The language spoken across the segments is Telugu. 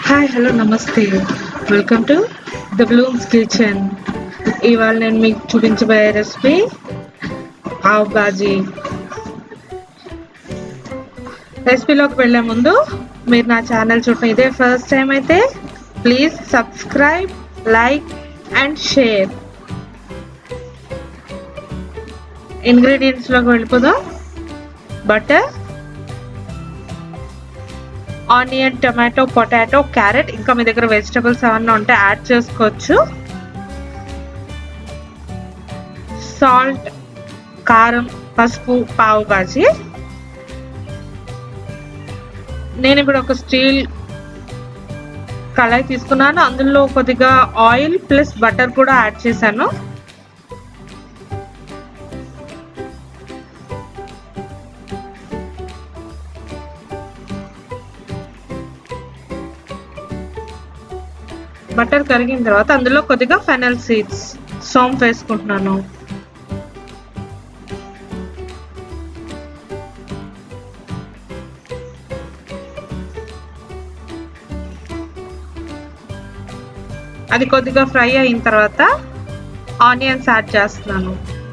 హాయ్ హలో నమస్తే welcome to the blooms kitchen ఇవాళ నేను మీకు చూపించబోయే రెసిపీ ఆవు బాజీ రెసిపీలోకి వెళ్ళే ముందు మీరు నా ఛానల్ చూడటం ఇదే ఫస్ట్ టైం అయితే please subscribe like and share ఇంగ్రీడియంట్స్లోకి వెళ్ళిపోదాం butter onion tomato potato carrot ఇంకా మీ దగ్గర వెజిటబుల్స్ ఏమన్నా ఉంటే యాడ్ చేసుకోవచ్చు సాల్ట్ కారం పసుపు పావు బాజీ నేను ఇప్పుడు ఒక స్టీల్ కళాయి తీసుకున్నాను అందులో కొద్దిగా ఆయిల్ ప్లస్ బటర్ కూడా యాడ్ చేశాను బటర్ కరిగిన తర్వాత అందులో కొద్దిగా ఫెనల్ సీడ్స్ సోంపు వేసుకుంటున్నాను అది కొద్దిగా ఫ్రై అయిన తర్వాత ఆనియన్స్ యాడ్ చేస్తున్నాను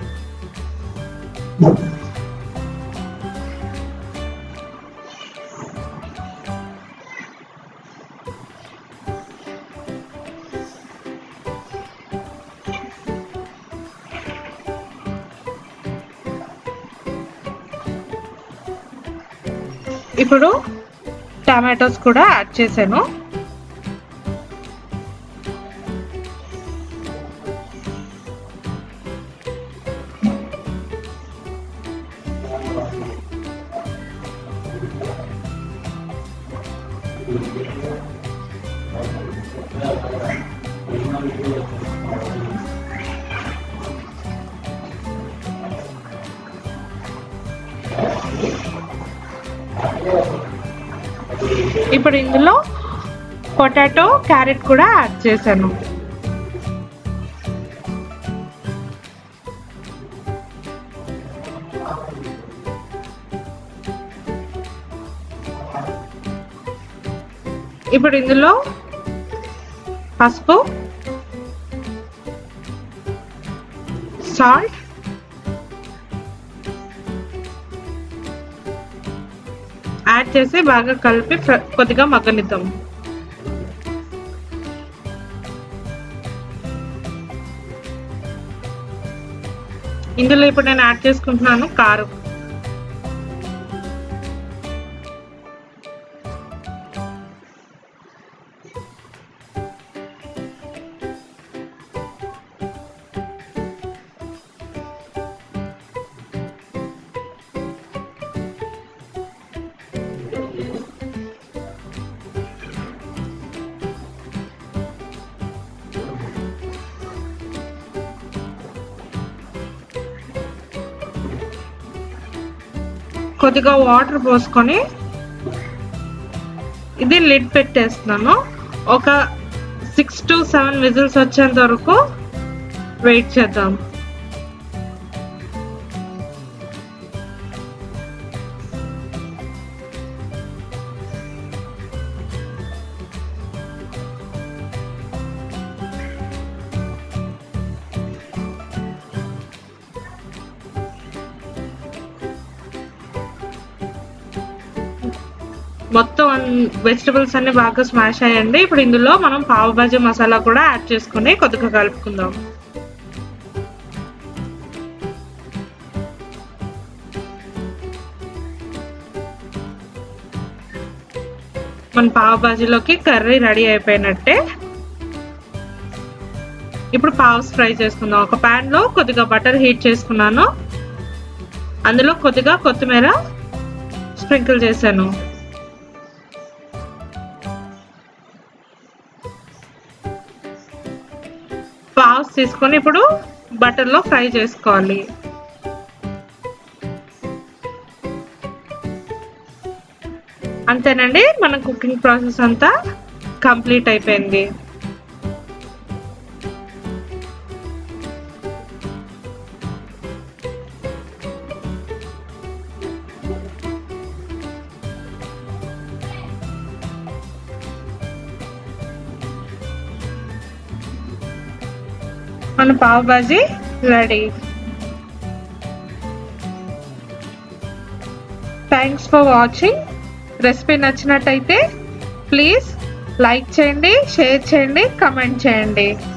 ఇప్పుడు టమాటోస్ కూడా యాడ్ చేశాను ఇప్పుడు ఇందులో పొటాటో క్యారెట్ కూడా యాడ్ చేశాను ఇప్పుడు ఇందులో పసుపు సాల్ట్ యాడ్ చేసి బాగా కలిపి కొద్దిగా మగ్గనిద్దాం ఇందులో ఇప్పుడు నేను యాడ్ చేసుకుంటున్నాను కారం కొద్దిగా వాటర్ పోసుకొని ఇది లిడ్ పెట్టేస్తున్నాను ఒక సిక్స్ టు సెవెన్ విజిల్స్ వచ్చేంత వరకు వెయిట్ చేద్దాం మొత్తం వెజిటబుల్స్ అన్ని బాగా స్మాష్ అయ్యండి ఇప్పుడు ఇందులో మనం పావు భాజీ మసాలా కూడా యాడ్ చేసుకుని కొద్దిగా కలుపుకుందాం మన పావు భాజీలోకి కర్రీ రెడీ అయిపోయినట్టే ఇప్పుడు పావ్స్ ఫ్రై చేసుకుందాం ఒక ప్యాన్ లో కొద్దిగా బటర్ హీట్ చేసుకున్నాను అందులో కొద్దిగా కొత్తిమీర స్ప్రింకిల్ చేశాను పావ్స్ తీసుకొని ఇప్పుడు బటర్లో ఫ్రై చేసుకోవాలి అంతేనండి మన కుకింగ్ ప్రాసెస్ అంతా కంప్లీట్ అయిపోయింది మన pav bhaji ready thanks for watching recipe నచ్చినట్టయితే ప్లీజ్ లైక్ చేయండి షేర్ చేయండి కమెంట్ చేయండి